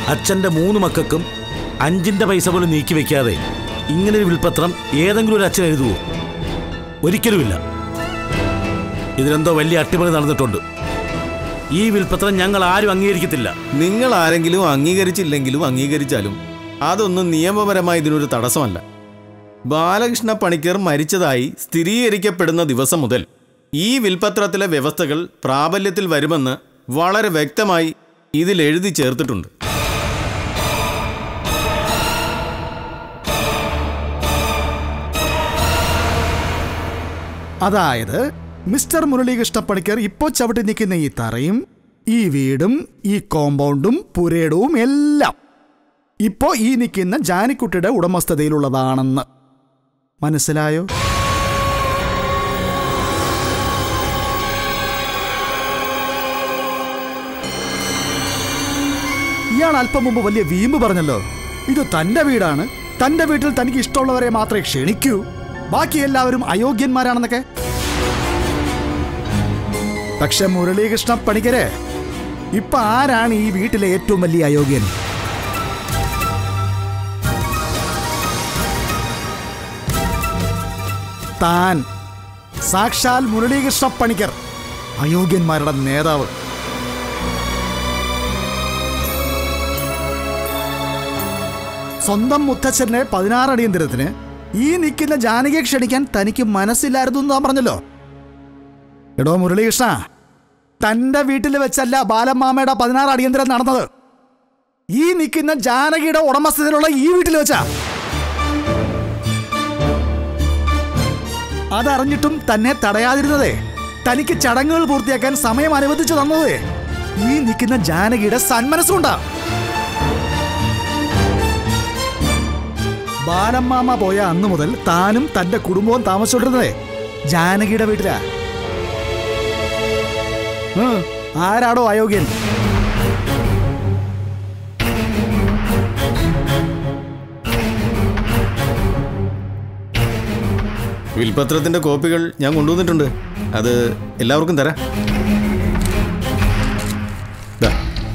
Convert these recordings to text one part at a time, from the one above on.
അച്ഛൻ്റെ മൂന്ന് മക്കൾക്കും അഞ്ചിൻ്റെ പൈസ പോലും നീക്കി വെക്കാതെ ഇങ്ങനെ ഒരു വിൽപ്പത്രം ഏതെങ്കിലും ഒരു അച്ഛൻ എഴുതുവോ ഒരിക്കലുമില്ല ഇതിനെന്തോ വലിയ അട്ടിമറി നടന്നിട്ടുണ്ട് ഈ വിൽപ്പത്രം ഞങ്ങൾ ആരും അംഗീകരിക്കത്തില്ല നിങ്ങൾ ആരെങ്കിലും അംഗീകരിച്ചില്ലെങ്കിലും അംഗീകരിച്ചാലും അതൊന്നും നിയമപരമായി ഇതിനൊരു തടസ്സമല്ല ബാലകൃഷ്ണ പണിക്കർ മരിച്ചതായി സ്ഥിരീകരിക്കപ്പെടുന്ന ദിവസം മുതൽ ഈ വിൽപത്രത്തിലെ വ്യവസ്ഥകൾ പ്രാബല്യത്തിൽ വരുമെന്ന് വളരെ വ്യക്തമായി ഇതിൽ എഴുതി ചേർത്തിട്ടുണ്ട് അതായത് മിസ്റ്റർ മുരളീകൃഷ്ണ പണിക്കർ ഇപ്പോൾ ചവിട്ടി നിൽക്കുന്ന ഈ തറയും ഈ വീടും ഈ കോമ്പൗണ്ടും പുരയിടവും എല്ലാം ഇപ്പോൾ ഈ നിൽക്കുന്ന ജാനിക്കുട്ടിയുടെ ഉടമസ്ഥതയിലുള്ളതാണെന്ന് മനസ്സിലായോ ഇയാൾ അല്പം മുമ്പ് വലിയ വീമ്പ് പറഞ്ഞല്ലോ ഇത് തന്റെ വീടാണ് തന്റെ വീട്ടിൽ തനിക്ക് ഇഷ്ടമുള്ളവരെ മാത്രമേ ക്ഷണിക്കൂ ബാക്കി എല്ലാവരും അയോഗ്യന്മാരാണെന്നൊക്കെ പക്ഷെ മുരളീകൃഷ്ണ പണിക്കരെ ഇപ്പൊ ആരാണ് ഈ വീട്ടിലെ ഏറ്റവും വലിയ അയോഗ്യൻ താൻ സാക്ഷാൽ മുരളീകൃഷ്ണ പണിക്കർ അയോഗ്യന്മാരുടെ നേതാവ് സ്വന്തം മുത്തച്ഛന്റെ പതിനാറ് അടിയന്തരത്തിന് ഈ നിൽക്കുന്ന ജാനകിയെ ക്ഷണിക്കാൻ തനിക്ക് മനസ്സില്ലായിരുന്നു എന്ന് താൻ പറഞ്ഞല്ലോ എടോ മുരളീകൃഷ്ണ തന്റെ വീട്ടിൽ വെച്ചല്ല ബാലമ്മാമയുടെ പതിനാറ് അടിയന്തരം നടന്നത് ഈ നിൽക്കുന്ന ജാനകിയുടെ ഉടമസ്ഥതയിലുള്ള ഈ വീട്ടിൽ വെച്ചാ അതറിഞ്ഞിട്ടും തന്നെ തടയാതിരുന്നതേ തനിക്ക് ചടങ്ങുകൾ പൂർത്തിയാക്കാൻ സമയം അനുവദിച്ചു തന്നതേ ഈ നിൽക്കുന്ന ജാനകിയുടെ സന്മനസ്സുണ്ടാ ബാലമ്മാമ പോയ അന്നു മുതൽ താനും തന്റെ കുടുംബവും താമസിച്ചോണ്ടിരുന്നതേ ജാനകിയുടെ വീട്ടിലാ ഉം, ആരാടോ അയോഗ്യൻ വിൽപത്രത്തിന്റെ കോപ്പികൾ ഞാൻ കൊണ്ടുവന്നിട്ടുണ്ട് അത് എല്ലാവർക്കും തരാം ദാ.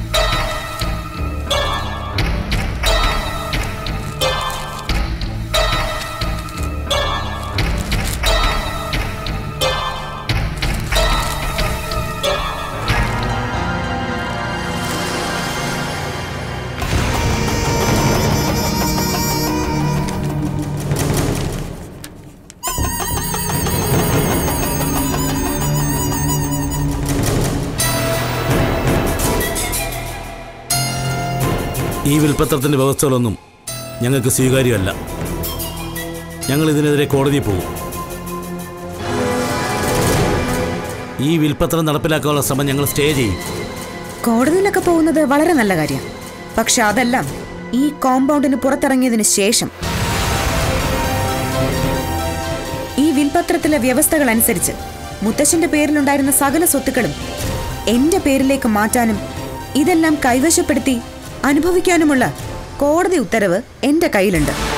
ഈ വിൽപ്പത്രത്തിൻ്റെ വ്യവസ്ഥകളൊന്നും ഞങ്ങൾക്ക് സ്വീകാര്യമല്ല ഞങ്ങൾ ഇതിനെതിരെ കോടതിയിൽ പോകും ഈ വിൽപ്പത്രം നടപ്പിലാക്കാനുള്ള ശ്രമം ഞങ്ങൾ സ്റ്റേ ചെയ്യും കോടതിയിലൊക്കെ പോകുന്നത് വളരെ നല്ല കാര്യം പക്ഷെ അതെല്ലാം ഈ കോമ്പൗണ്ടിന് പുറത്തിറങ്ങിയതിന് ശേഷം ഈ വിൽപത്രത്തിലെ വ്യവസ്ഥകൾ അനുസരിച്ച് മുത്തശ്ശന്റെ പേരിലുണ്ടായിരുന്ന സകല സ്വത്തുക്കളും എന്റെ പേരിലേക്ക് മാറ്റാനും ഇതെല്ലാം കൈവശപ്പെടുത്തി അനുഭവിക്കാനുമുള്ള കോടതി ഉത്തരവ് എന്റെ കയ്യിലുണ്ട്